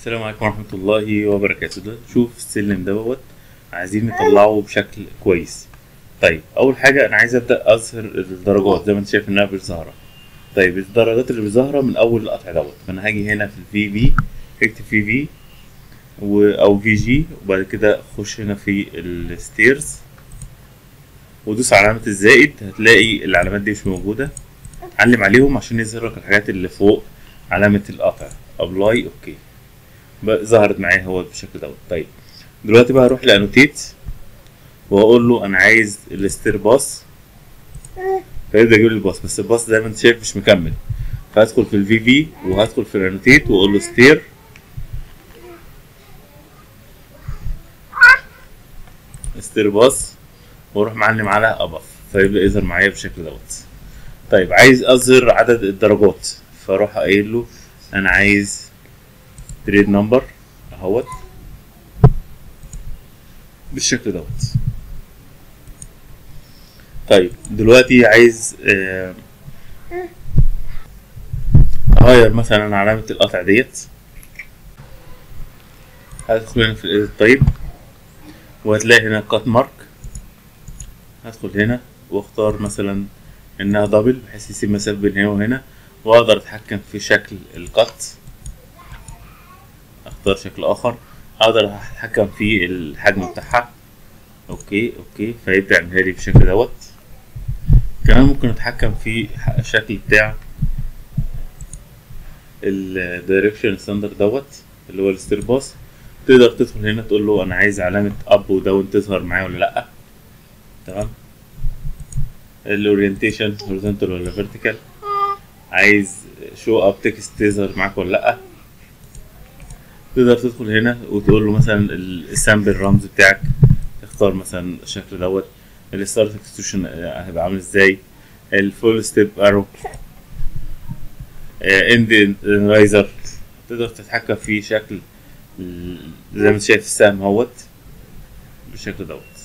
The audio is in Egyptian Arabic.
السلام عليكم ورحمة الله وبركاته ده شوف السلم دوت عايزين نطلعه بشكل كويس طيب أول حاجة أنا عايز أبدأ أظهر الدرجات زي ما أنت شايف إنها مش ظاهرة طيب الدرجات اللي مش ظاهرة من أول القطع دوت فأنا هاجي هنا في الفي في اكتب في في و أو في جي وبعد كده خش هنا في الستيرز ودوس على علامة الزائد هتلاقي العلامات دي مش موجودة علم عليهم عشان يظهر لك الحاجات اللي فوق علامة القطع ابلاي اوكي بقى ظهرت معايا هو بالشكل دوت طيب دلوقتي بقى هروح لانوتيت واقول له انا عايز الستير باص فيبدا يجيب لي الباص بس الباص زي ما انت شايف مش مكمل فهدخل في الفي في وهدخل في الانوتيت واقول له ستير ستير باص واروح معلم على ابف فيبدا يظهر معايا بالشكل دوت طيب عايز اظهر عدد الدرجات فاروح قايل له انا عايز تريد نمبر اهوت بالشكل دوت طيب دلوقتي عايز آه، اغير مثلا علامة القطع ديت هدخل هنا في الايديت طيب وهتلاقي هنا كات مارك هدخل هنا واختار مثلا انها دبل بحيث يسيب مسافة بين هنا وهنا واقدر اتحكم في شكل القط اختار شكل اخر اقدر اتحكم في الحجم بتاعها اوكي اوكي فيبدأ يعملها لي بالشكل دوت كمان ممكن اتحكم في الشكل بتاع الدايركشن ستاندرد دوت اللي هو الستير باص تقدر تدخل هنا تقول له انا عايز علامة اب وداون تظهر معايا ولا لا تمام الاورينتيشن هوريزونتال ولا فيرتيكال عايز شو اب تكست تظهر معاك ولا لا تقدر تدخل هنا وتقول له مثلا السامبل رمز بتاعك تختار مثلا الشكل دوت الستارت اكستروشن هيبقى عامل ازاي الفول ستيب ارو اند رايزر تقدر تتحكم في شكل ال- زي ما انت شايف السهم اهوت بالشكل دوت